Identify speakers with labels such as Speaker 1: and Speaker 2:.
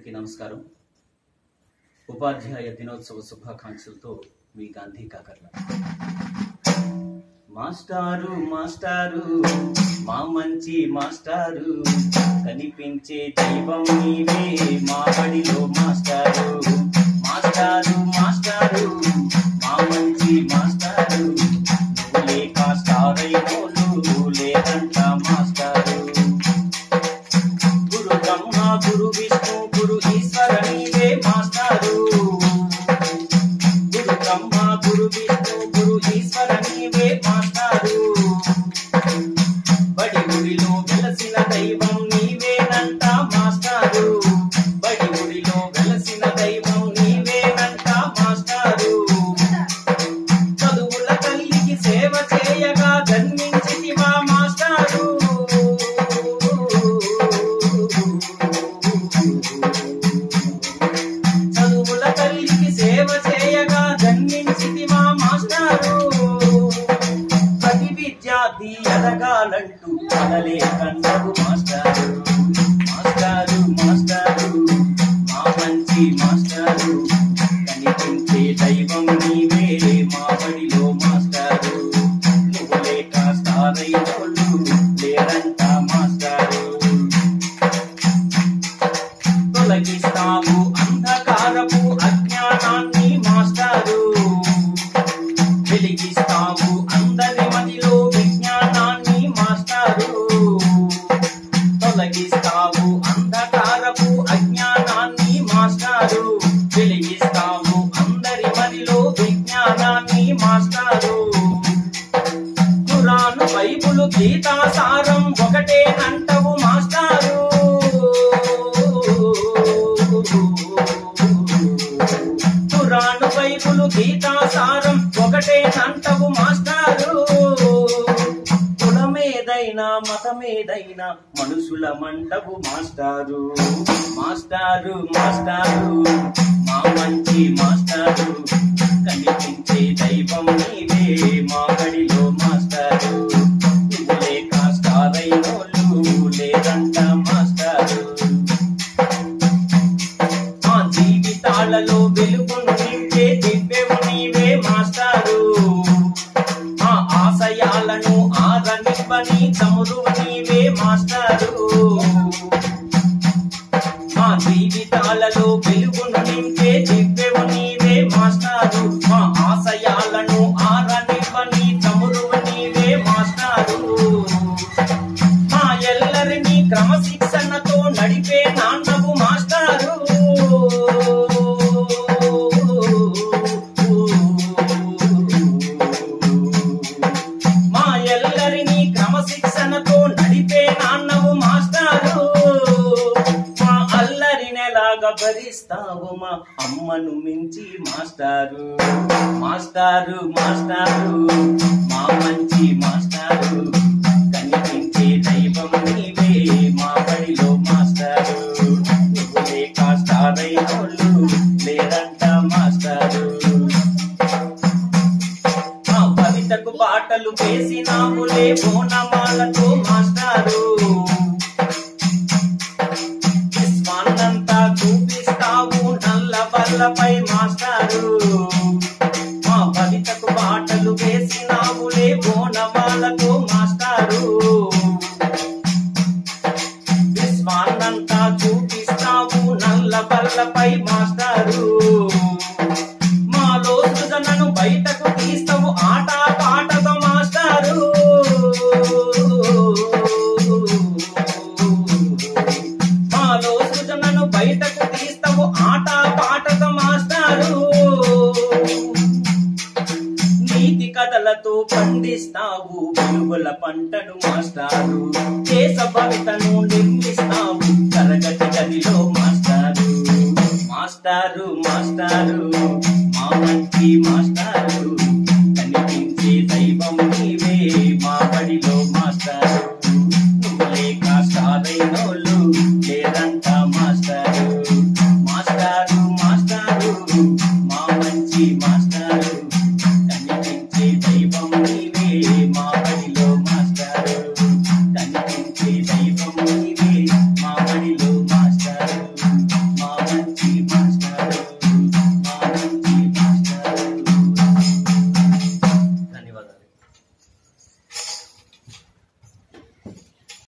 Speaker 1: అందరికీ నమస్కారం ఉపాధ్యాయ దినోత్సవ శుభాకాంక్షలతో మీ గాంధీ కాకర్ల మాస్టారు మాస్టారు మా మంచి మాస్టారు కనిపించే దైవం నీవే మా బడిలో మాస్టారు మాస్టారు మాస్టారు మా మంచి మాస్టారు నువ్వు లేక స్టార్ అయినోళ్ళు లేదంట మాస్టారు గురు బ్రహ్మ గురు విష్ణు గురు ఈశ్వర నీవే మాస్టారు గురు బ్రహ్మ గురు విష్ణు గురు ఈశ్వర నీవే మాస్టారు బడి గుడిలో వెలసిన దైవం నీవేనంట మాస్టారు బడి గుడిలో వెలసిన దైవం నీవేనంట మాస్టారు చదువుల తల్లికి సేవ చేయగా జన్మించితివా మాస్టారు చదువుల తల్లికి సేవ చేయగా జన్మించితివా మాస్టారు ప్రతి విద్యార్థి ఎదగాలంటూ కలలే కన్నవు మాస్టారు మాస్టారు మాస్టారు మా మంచి మాస్టారు కనిపించే దైవం నీవే మా బడిలో మాస్టారు నువ్వు లేక స్టార్ అయినోళ్ళు లేరంట మాస్టారు తొలగిస్తావు అంధకారపు అజ్ఞానాన్ని మాస్టారు వెలిగిస్తావు అందరి మదిలో విజ్ఞానాన్ని మాస్టారు తొలగిస్తావు అంధకారపు అజ్ఞానాన్ని మాస్టారు వెలిగిస్తావు అందరి మదిలో విజ్ఞానాన్ని మాస్టారు ఖురాను బైబులు గీతా సారం ఒకటేనంటవు మాస్టారు ఖురాను బైబులు గీతా సారం ఒకటేనంటవు మాస్టారు కులమేదైనా మతమేదైనా మనుషుల మంటవు మాస్టారు మాస్టారు మాస్టారు మా మంచి మాస్టారు కనిపించే దైవం నీవే మా బడిలో మాస్టారు నువ్వు లేక స్టార్ అయినోళ్ళు లేదంట మాస్టారు మా జీవితాలలో వెలుగును నింపే దివ్యము నీవే మాస్టారు మా ఆశయాలను ఆరనివ్వని చమురువు నీవే మాస్టారు మా జీవితాలలో వెలుగును నింపే దివ్యము నీవే మాస్టారు మా ఆశయాలను ఆరనివ్వని చమురువు నీవే మాస్టారు మా ఎల్లరినీ క్రమశిక్షణతో నడిపే నాన్నవు మాస్టారు మా ఎల్లరినీ క్రమశిక్షణతో నడిపే నాన్నవు మాస్టారు మా అల్లరినెలాగా భరిస్తావు మా అమ్మను మించి మాస్టారు మాస్టారు మాస్టారు మా మంచి మాస్టారు కనిపించే దైవం నీవే మా బడిలో మాస్టారు నువ్వు లేక స్టార్ అయినోళ్ళు లేదంట మాస్టారు మా కవితకు పాటలు వేసినావులే బోనమాలతో మాస్టారు విశ్వాన్నంతా చూపిస్తావు నల్ల బల్లపై మాస్టారు మా కవితకు పాటలు వేసినావులే బోనమాలతో మాస్టారు విశ్వాన్నంతా చూపిస్తావు నల్ల బల్లపై మాస్టారు మాలో సృజనను బయటకు తీస్తావు ఆట పాటతో మాస్టారు మాలో సృజనను బయటకు తీస్తావు ఆట పాటతో మాస్టారు నీతి కథలతో పండిస్తావు విలువల పంటను మాస్టారు దేశ భవితను నిర్మిస్తావు తరగతి గదిలో మాస్టారు మాస్టారు మాస్టారు మా మంచి మాస్టారు